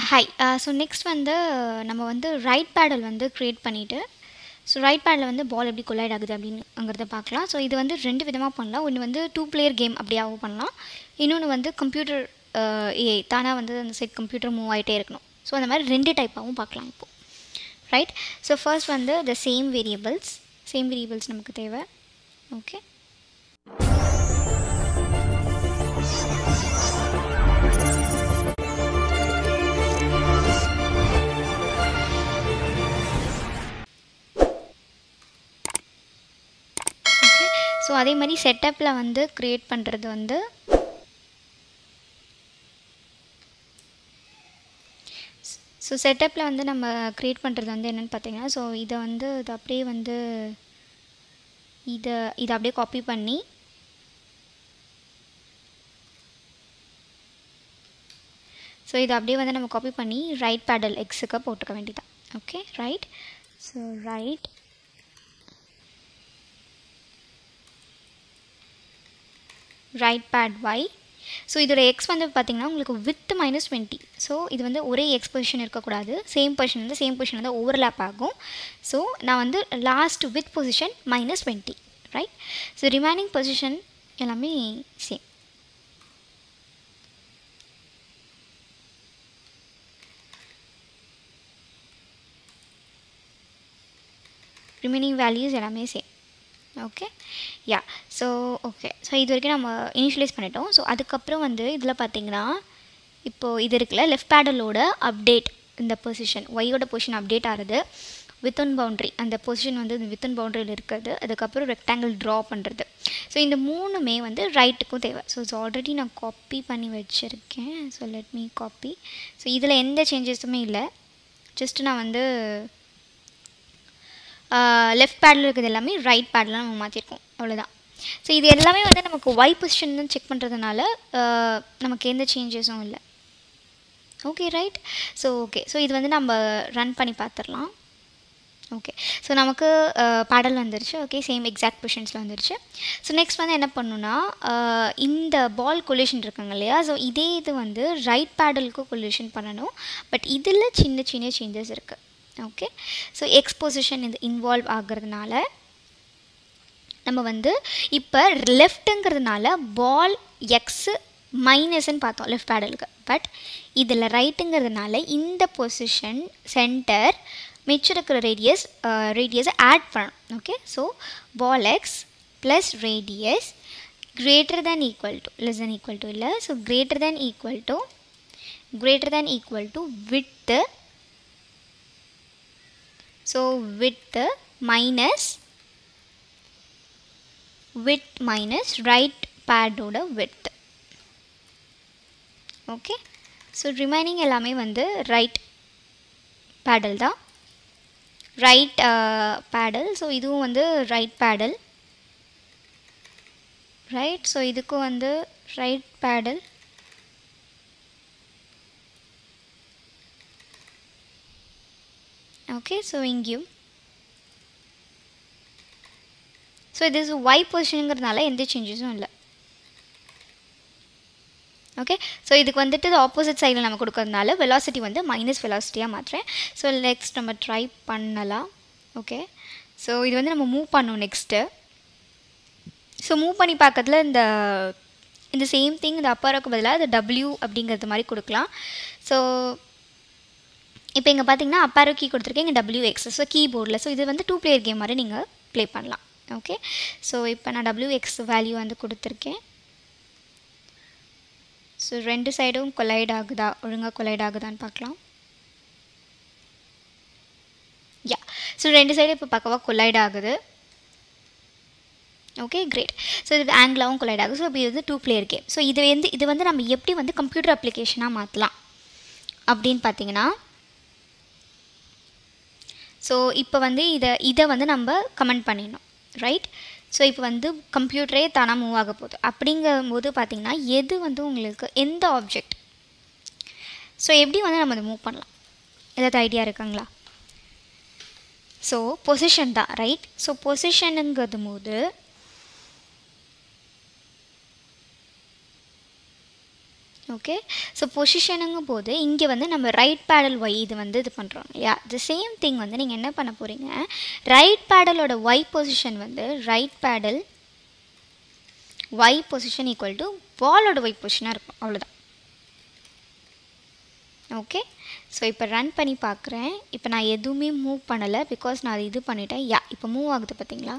hi so next வந்து நம்ம வந்து ரைட் பேடல் வந்து க்ரியேட் பண்ணிவிட்டு ஸோ ரைட் பேடில் வந்து பால் எப்படி கொலைட் ஆகுது அப்படின்னுங்கிறத பார்க்கலாம் ஸோ இது வந்து ரெண்டு விதமாக பண்ணலாம் ஒன்று வந்து டூ பிளேயர் கேம் அப்படியாகவும் பண்ணலாம் இன்னொன்று வந்து கம்ப்யூட்டர் ஏ தானாக வந்து அந்த சைட் கம்ப்யூட்டர் மூவ் ஆகிட்டே இருக்கணும் ஸோ அந்த மாதிரி ரெண்டு டைப்பாகவும் பார்க்கலாம் இப்போது ரைட் ஸோ ஃபர்ஸ்ட் வந்து the same variables same variables நமக்கு தேவை ஓகே ஸோ அதே மாதிரி செட்டப்பில் வந்து க்ரியேட் பண்ணுறது வந்து ஸோ செட்டப்பில் வந்து நம்ம க்ரியேட் பண்ணுறது வந்து என்னென்னு பார்த்தீங்கன்னா ஸோ இதை வந்து இது அப்படியே வந்து இதை இதை அப்படியே காப்பி பண்ணி ஸோ இதை அப்படியே வந்து நம்ம காப்பி பண்ணி ரைட் பேடல் எக்ஸுக்கு போட்டுக்க வேண்டியதான் okay right so right right pad Y so இதோட எக்ஸ் வந்து பார்த்திங்கன்னா உங்களுக்கு வித் மைனஸ் டுவெண்ட்டி ஸோ இது வந்து ஒரே எக்ஸ் பொசிஷன் இருக்கக்கூடாது சேம் பொசிஷன் வந்து சேம் பொசிஷன் வந்து ஓவர்லேப் ஆகும் ஸோ நான் வந்து last with position minus twenty right so remaining position எல்லாமே சேம் ரிமைனிங் வேல்யூஸ் எல்லாமே same okay yeah so okay so இது வரைக்கும் நம்ம இனிஷியலைஸ் பண்ணிட்டோம் ஸோ அதுக்கப்புறம் வந்து இதில் பார்த்தீங்கன்னா இப்போது இது இருக்குல்ல லெஃப்ட் பேடலோட அப்டேட் இந்த பொசிஷன் ஒய்யோட பொசிஷன் அப்டேட் ஆகுது வித்தின் பவுண்ட்ரி அந்த பொசிஷன் வந்து வித்தின் பவுண்ட்ரியில் இருக்கிறது அதுக்கப்புறம் ரெக்டாங்கிள் ட்ரா பண்ணுறது ஸோ இந்த மூணுமே வந்து ரைட்டுக்கும் தேவை ஸோ இது ஆல்ரெடி நான் காப்பி பண்ணி வச்சுருக்கேன் so let me copy so இதில் எந்த சேஞ்சஸுமே இல்லை ஜஸ்ட் நான் வந்து லெஃப்ட் பேடில் இருக்கிறது எல்லாமே ரைட் பேடில் நம்ம மாற்றிருக்கோம் அவ்வளோதான் ஸோ இது எல்லாமே வந்து நமக்கு ஒய் பொசிஷன் தான் செக் பண்ணுறதுனால நமக்கு எந்த சேஞ்சஸும் இல்லை okay right so okay so இது வந்து நம்ம ரன் பண்ணி பார்த்துடலாம் ஓகே ஸோ நமக்கு பேடல் வந்துருச்சு ஓகே சேம் எக்ஸாக்ட் பொசிஷன்ஸில் வந்துருச்சு ஸோ நெக்ஸ்ட் வந்து என்ன பண்ணுன்னா இந்த பால் கொல்யூஷன் இருக்குங்க இல்லையா ஸோ இதே இது வந்து ரைட் பேடலுக்கு கொல்யூஷன் பண்ணணும் பட் இதில் சின்ன சின்ன சேஞ்சஸ் இருக்குது ஓகே ஸோ எக்ஸ்பொசிஷன் இது இன்வால்வ் ஆகிறதுனால நம்ம வந்து இப்போ லெஃப்ட்டுங்கிறதுனால பால் எக்ஸு மைனஸ்ன்னு பார்த்தோம் லெஃப்ட் பேடலுக்கு பட் இதில் ரைட்டுங்கிறதுனால இந்த பொசிஷன் சென்டர் மிச்சம் இருக்கிற ரேடியஸ் ரேடியஸை ஆட் பண்ணணும் okay so ball X plus radius greater than equal to less than equal to இல்லை so greater than equal to greater than equal to width so width minus width minus right pad ஓட width okay so remaining எல்லாமே வந்து right பேடல் தான் right பேடல் so இதுவும் வந்து right பேடல் right so இதுக்கும் வந்து right paddle okay so இங்கேயும் so இது இஸ் ஒய் பொசிஷனுங்கிறதுனால எந்த சேஞ்சஸும் இல்லை ஓகே ஸோ இதுக்கு வந்துட்டு ஆப்போசிட் சைடில் நம்ம கொடுக்கறதுனால வெலாசிட்டி வந்து மைனஸ் வெலாசிட்டியாக மாற்றுறேன் ஸோ நெக்ஸ்ட் நம்ம ட்ரை பண்ணலாம் ஓகே ஸோ இது வந்து நம்ம மூவ் பண்ணோம் நெக்ஸ்ட்டு ஸோ மூவ் பண்ணி பார்க்கறதுல இந்த இந்த சேம் திங் இந்த அப்பாரோக்கு பதிலாக இந்த டபிள்யூ அப்படிங்கிறது மாதிரி கொடுக்கலாம் ஸோ இப்போ இங்கே பார்த்தீங்கன்னா அப்பாரோ கீ கொடுத்துருக்கேன் இங்கே டபிள்யூ எக்ஸ் ஸோ கீபோர்டில் ஸோ இது வந்து டூ பிளேயர் கேம் மாதிரி நீங்கள் ப்ளே பண்ணலாம் ஓகே ஸோ இப்போ நான் டபிள்யூ எக்ஸ் வேல்யூ வந்து கொடுத்துருக்கேன் ஸோ ரெண்டு சைடும் கொலைட் ஆகுதா ஒழுங்காக கொலைட் ஆகுதான்னு பார்க்கலாம் யா ஸோ ரெண்டு சைடும் இப்போ பக்கவாக கொலைட் ஆகுது ஓகே கிரேட் ஸோ இது ஆங்கிளாவும் கொலைட் ஆகுது ஸோ இப்போ இது வந்து டூ பிளேயர் கேம் ஸோ இது வந்து இது வந்து நம்ம எப்படி வந்து கம்ப்யூட்டர் அப்ளிகேஷனாக மாற்றலாம் அப்படின்னு பார்த்தீங்கன்னா ஸோ இப்போ வந்து இதை இதை வந்து நம்ம கமெண்ட் பண்ணிடணும் ரைட் ஸோ இப்போ வந்து கம்ப்யூட்டரே தானாக மூவ் ஆக போகுது அப்படிங்கும்போது பார்த்திங்கன்னா எது வந்து உங்களுக்கு எந்த ஆப்ஜெக்ட் ஸோ எப்படி வந்து நம்ம அதை மூவ் பண்ணலாம் ஏதாவது ஐடியா இருக்குங்களா ஸோ பொசிஷன் தான் ரைட் ஸோ பொசிஷனுங்கிறது போது ஓகே ஸோ பொசிஷனுங்கும் போது இங்கே வந்து நம்ம ரைட் பேடல் ஒய் இது வந்து இது பண்ணுறோம் இல்லையா த சேம் திங் வந்து நீங்கள் என்ன பண்ண போகிறீங்க ரைட் பேடலோட ஒய் பொசிஷன் வந்து right paddle Y position equal to பாலோட ஒய் பொசிஷனாக இருக்கும் அவ்வளோதான் ஓகே ஸோ இப்போ ரன் பண்ணி பார்க்குறேன் இப்போ நான் எதுவுமே மூவ் பண்ணலை பிகாஸ் நான் அது இது பண்ணிட்டேன் யா இப்போ மூவ் ஆகுது பார்த்தீங்களா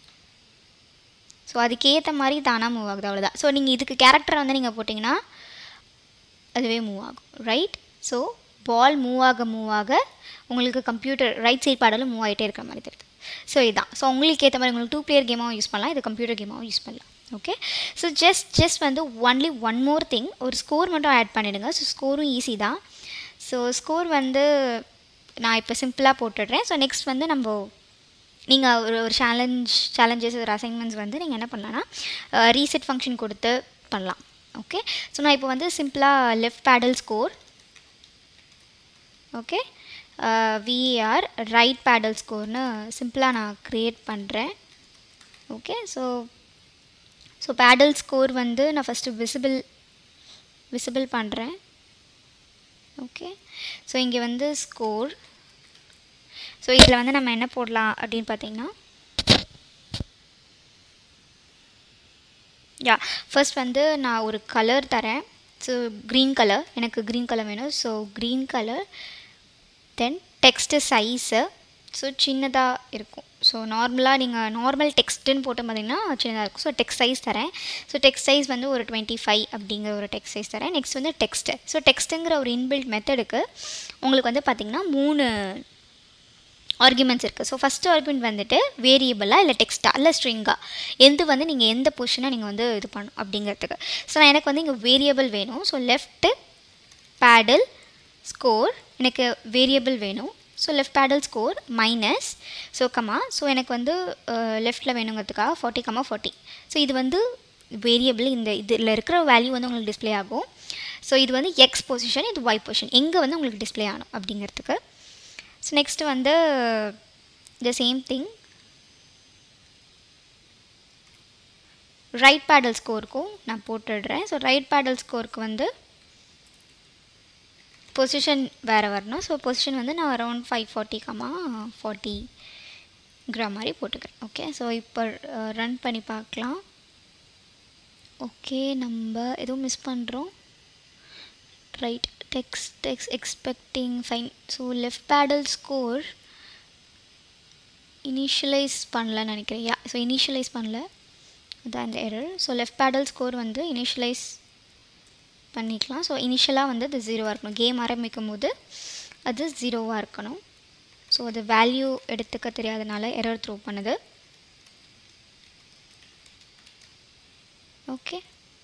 ஸோ அதுக்கேற்ற மாதிரி தானாக மூவ் ஆகுது அவ்வளோதான் ஸோ நீங்கள் இதுக்கு கேரக்டர் வந்து நீங்கள் போட்டிங்கன்னா அதுவே மூவ் ஆகும் ரைட் ஸோ பால் மூவ் ஆக மூவ் ஆக உங்களுக்கு கம்ப்யூட்டர் ரைட் சைட் பாடலும் மூவ் ஆகிட்டே இருக்கிற மாதிரி தெரியுது ஸோ இதுதான் ஸோ உங்களுக்கு ஏற்ற மாதிரி உங்களுக்கு டூ பிளேயர் கேமாகவும் யூஸ் பண்ணலாம் இது கம்ப்யூட்டர் கேமாகவும் யூஸ் பண்ணலாம் ஓகே ஸோ ஜஸ்ட் ஜஸ்ட் வந்து ஒன்லி ஒன் மோர் திங் ஒரு ஸ்கோர் மட்டும் ஆட் பண்ணிவிடுங்க ஸோ ஸ்கோரும் ஈஸி தான் ஸோ ஸ்கோர் வந்து நான் இப்போ சிம்பிளாக போட்டுடுறேன் ஸோ நெக்ஸ்ட் வந்து நம்ம நீங்கள் ஒரு ஒரு சேலஞ்ச் சேலஞ்சஸ் ஒரு அசைன்மெண்ட்ஸ் வந்து நீங்கள் என்ன பண்ணலான்னா ரீசெட் ஃபங்க்ஷன் கொடுத்து பண்ணலாம் ஓகே ஸோ நான் இப்போ வந்து சிம்பிளாக left paddle score okay we are right paddle ஸ்கோர்னு சிம்பிளாக நான் க்ரியேட் பண்ணுறேன் okay so so paddle score வந்து நான் ஃபஸ்ட்டு விசிபிள் விசிபிள் பண்ணுறேன் ஓகே ஸோ இங்கே வந்து ஸ்கோர் ஸோ இதில் வந்து நம்ம என்ன போடலாம் அப்படின்னு பார்த்தீங்கன்னா யா ஃபர்ஸ்ட் வந்து நான் ஒரு கலர் தரேன் ஸோ க்ரீன் கலர் எனக்கு க்ரீன் கலர் வேணும் so green colour then text size so சின்னதாக இருக்கும் ஸோ நார்மலாக நீங்கள் நார்மல் டெக்ஸ்ட்டுன்னு போட்டு பார்த்தீங்கன்னா சின்னதாக இருக்கும் ஸோ டெக்ஸ்ட் சைஸ் தரேன் ஸோ டெக்ஸ்ட் சைஸ் வந்து ஒரு டுவெண்ட்டி ஃபைவ் அப்படிங்கிற ஒரு டெக்ஸ்ட் சைஸ் தரேன் நெக்ஸ்ட் வந்து டெக்ஸ்ட்டு ஸோ டெக்ஸ்ட்டுங்கிற ஒரு இன்பில்ட் மெத்தடுக்கு உங்களுக்கு வந்து பார்த்திங்கன்னா மூணு ஆர்குமெண்ட்ஸ் இருக்குது ஸோ ஃபஸ்ட்டு ஆர்குமெண்ட் வந்துட்டு வேரியபிளாக இல்லை டெக்ஸ்ட்டாக இல்லை ஸ்ட்ரிங்காக எந்த வந்து நீங்கள் எந்த பொசிஷனாக நீங்கள் வந்து இது பண்ணணும் அப்படிங்கிறதுக்கு ஸோ எனக்கு வந்து இங்கே வேரியபிள் வேணும் ஸோ லெஃப்ட்டு பேடல் ஸ்கோர் எனக்கு வேரியபிள் வேணும் so left paddle score minus so comma so எனக்கு வந்து லெஃப்ட்டில் வேணுங்கிறதுக்காக ஃபார்ட்டி கமா ஃபார்ட்டி ஸோ இது வந்து வேரியபிள் இந்த இதில் இருக்கிற வேல்யூ வந்து உங்களுக்கு டிஸ்ப்ளே ஆகும் ஸோ இது வந்து எக்ஸ் பொசிஷன் இது ஒய் பொசிஷன் எங்கே வந்து உங்களுக்கு டிஸ்ப்ளே ஆகணும் அப்படிங்கிறதுக்கு ஸோ நெக்ஸ்ட்டு வந்து the same thing right paddle ஸ்கோருக்கும் நான் போட்டுடுறேன் ஸோ ரைட் பேடல் ஸ்கோருக்கு வந்து பொசிஷன் வேறு வரணும் ஸோ பொசிஷன் வந்து நான் around five forty comma forty கிரா மாதிரி போட்டுக்கிறேன் ஓகே ஸோ இப்போ ரன் பண்ணி பார்க்கலாம் ஓகே நம்ம எதுவும் மிஸ் பண்ணுறோம் right text text expecting fine so left paddle score initialise பண்ணலன்னு நினைக்கிறேன் யா ஸோ இனிஷியலைஸ் பண்ணல அதான் இந்த error so left paddle score வந்து இனிஷியலைஸ் பண்ணிக்கலாம் ஸோ இனிஷியலாக வந்து அது ஜீரோவாக இருக்கணும் கேம் ஆரம்பிக்கும் போது அது ஜீரோவாக இருக்கணும் ஸோ அது வேல்யூ எடுத்துக்க தெரியாதனால எரர் த்ரோ பண்ணுது ஓகே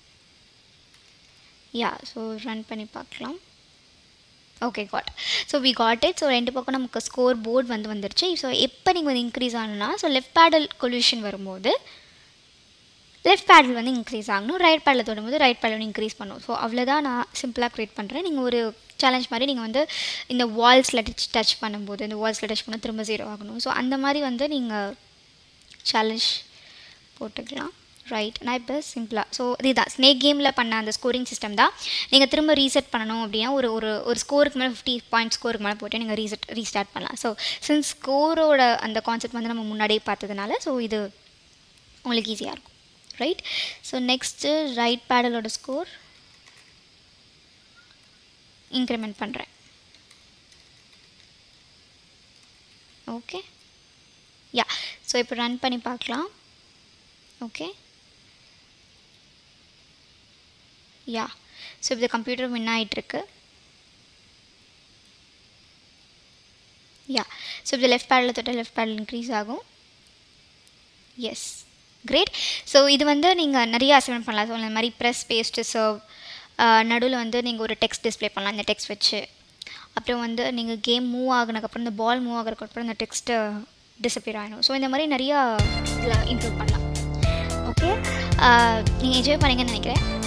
யா ஸோ ரன் பண்ணி பார்க்கலாம் okay got so we got it so ரெண்டு பக்கம் நமக்கு ஸ்கோர் போர்டு வந்து வந்துருச்சு ஸோ எப்போ நீங்கள் வந்து இன்க்ரீஸ் ஆகணும்னா ஸோ லெஃப்ட் பேடல் கொல்யூஷன் வரும்போது லெஃப்ட் பேடல் வந்து இன்க்ரீஸ் ஆகணும் ரைட் பேடில் தொடும்போது ரைட் பேடல் வந்து இன்க்ரீஸ் பண்ணும் ஸோ அவ்வளோதான் நான் சிம்பிளாக க்ரியேட் பண்ணுறேன் நீங்கள் ஒரு சேலஞ்ச் மாதிரி நீங்கள் வந்து இந்த வால்ஸில் டச் டச் பண்ணும்போது இந்த வால்ஸில் டச் பண்ணால் திரும்ப ஜீரோ ஆகணும் ஸோ அந்த மாதிரி வந்து நீங்கள் சேலஞ்ச் போட்டுக்கலாம் ரைட் நான் இப்போ சிம்பிளாக ஸோ இதுதான் ஸ்னேக் கேமில் பண்ண அந்த ஸ்கோரிங் சிஸ்டம் தான் நீங்கள் திரும்ப ரீசெட் பண்ணணும் அப்படின்னா ஒரு ஒரு ஒரு ஸ்கோருக்கு மேலே ஃபிஃப்டி பாயிண்ட் ஸ்கோருக்கு மேலே போட்டு நீங்கள் ரீசெட் ரீஸ்டார்ட் பண்ணலாம் ஸோ சின்ஸ் ஸ்கோரோட அந்த கான்செப்ட் வந்து நம்ம முன்னாடியே பார்த்ததுனால ஸோ இது உங்களுக்கு ஈஸியாக இருக்கும் ரைட் ஸோ நெக்ஸ்ட்டு ரைட் பேடலோட ஸ்கோர் இன்க்ரிமெண்ட் பண்ணுறேன் ஓகே யா ஸோ இப்போ ரன் பண்ணி பார்க்கலாம் ஓகே யா ஸோ இப்போ கம்ப்யூட்டர் வின் ஆகிட்டுருக்கு யா ஸோ இப்போ லெஃப்ட் பேடில் தொட்ட லெஃப்ட் பேடில் இன்க்ரீஸ் ஆகும் எஸ் கிரேட் ஸோ இது வந்து நீங்கள் நிறைய அசைன்மெண்ட் பண்ணலாம் ஸோ இந்த மாதிரி ப்ரெஸ் பேஸ்ட்டு சர்வ் நடுவில் வந்து நீங்கள் ஒரு டெக்ஸ்ட் டிஸ்ப்ளே பண்ணலாம் இந்த டெக்ஸ்ட் வச்சு அப்புறம் வந்து நீங்கள் கேம் மூவ் ஆகினதுக்கப்புறம் இந்த பால் மூவ் ஆகிறதுக்கப்புறம் இந்த டெக்ஸ்ட்டு டிசப்பியர் ஆகிடும் ஸோ இந்த மாதிரி நிறையா இதில் இம்ப்ரூவ் பண்ணலாம் ஓகே நீங்கள் என்ஜாய் பண்ணீங்கன்னு நினைக்கிறேன்